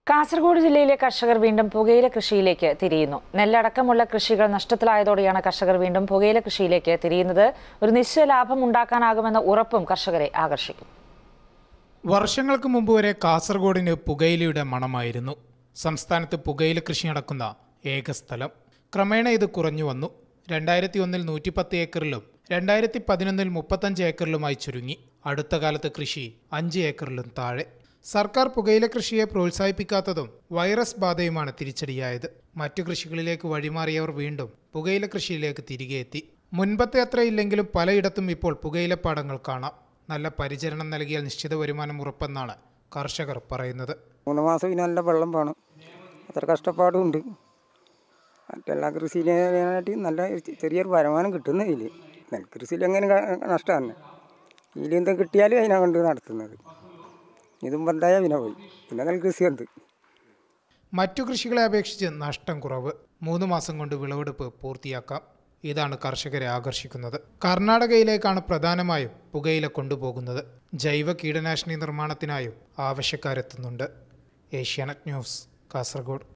കാസർഗോഡ് ജില്ലയിലെ കർഷകർ വീണ്ടും പുകയില കൃഷിയിലേക്ക് തിരിയുന്നു നെല്ലടക്കമുള്ള കൃഷികൾ നഷ്ടത്തിലായതോടെയാണ് കർഷകർ വീണ്ടും പുകയില കൃഷിയിലേക്ക് തിരിയുന്നത് ഒരു നിശ്ചയ ലാഭം ഉണ്ടാക്കാനാകുമെന്ന ഉറപ്പും കർഷകരെ ആകർഷിക്കും വർഷങ്ങൾക്ക് മുമ്പ് വരെ കാസർഗോഡിന് പുകയിലയുടെ മണമായിരുന്നു സംസ്ഥാനത്ത് പുകയില കൃഷി നടക്കുന്ന ഏക സ്ഥലം ക്രമേണ ഇത് കുറഞ്ഞു വന്നു രണ്ടായിരത്തി ഒന്നിൽ നൂറ്റിപ്പത്ത് ഏക്കറിലും രണ്ടായിരത്തി പതിനൊന്നിൽ മുപ്പത്തഞ്ച് ഏക്കറിലുമായി ചുരുങ്ങി അടുത്ത കാലത്ത് കൃഷി അഞ്ച് ഏക്കറിലും താഴെ സർക്കാർ പുകയില കൃഷിയെ പ്രോത്സാഹിപ്പിക്കാത്തതും വൈറസ് ബാധയുമാണ് തിരിച്ചടിയായത് മറ്റു കൃഷികളിലേക്ക് വഴിമാറിയവർ വീണ്ടും പുകയില കൃഷിയിലേക്ക് തിരികെ എത്തി മുൻപത്തെ അത്രയില്ലെങ്കിലും പലയിടത്തും ഇപ്പോൾ പുകയിലപ്പാടങ്ങൾ കാണാം നല്ല പരിചരണം നൽകിയാൽ നിശ്ചിത വരുമാനം ഉറപ്പെന്നാണ് കർഷകർ പറയുന്നത് മൂന്ന് മാസം ഇതിന് നല്ല വെള്ളം വേണം അത്ര കഷ്ടപ്പാടും ഉണ്ട് മറ്റെല്ലാ കൃഷിയിലായിട്ട് നല്ല ചെറിയൊരു വരുമാനം കിട്ടുന്ന ഇതിൽ നെൽകൃഷിയിൽ എങ്ങനെ നഷ്ടമാണ് ഇതിലെന്തും കിട്ടിയാലും അതിനെ കൊണ്ട് നടത്തുന്നത് ഇതും ബന്ധായ പിന്നെ പോയി പിന്നെ നെൽകൃഷി എന്ത് മറ്റു കൃഷികളെ അപേക്ഷിച്ച് നഷ്ടം കുറവ് മൂന്ന് മാസം കൊണ്ട് വിളവെടുപ്പ് പൂർത്തിയാക്കാം ഇതാണ് കർഷകരെ ആകർഷിക്കുന്നത് കർണാടകയിലേക്കാണ് പ്രധാനമായും പുകയില കൊണ്ടുപോകുന്നത് ജൈവ കീടനാശിനി നിർമ്മാണത്തിനായും ആവശ്യക്കാരെത്തുന്നുണ്ട് ഏഷ്യാനെറ്റ് ന്യൂസ് കാസർഗോഡ്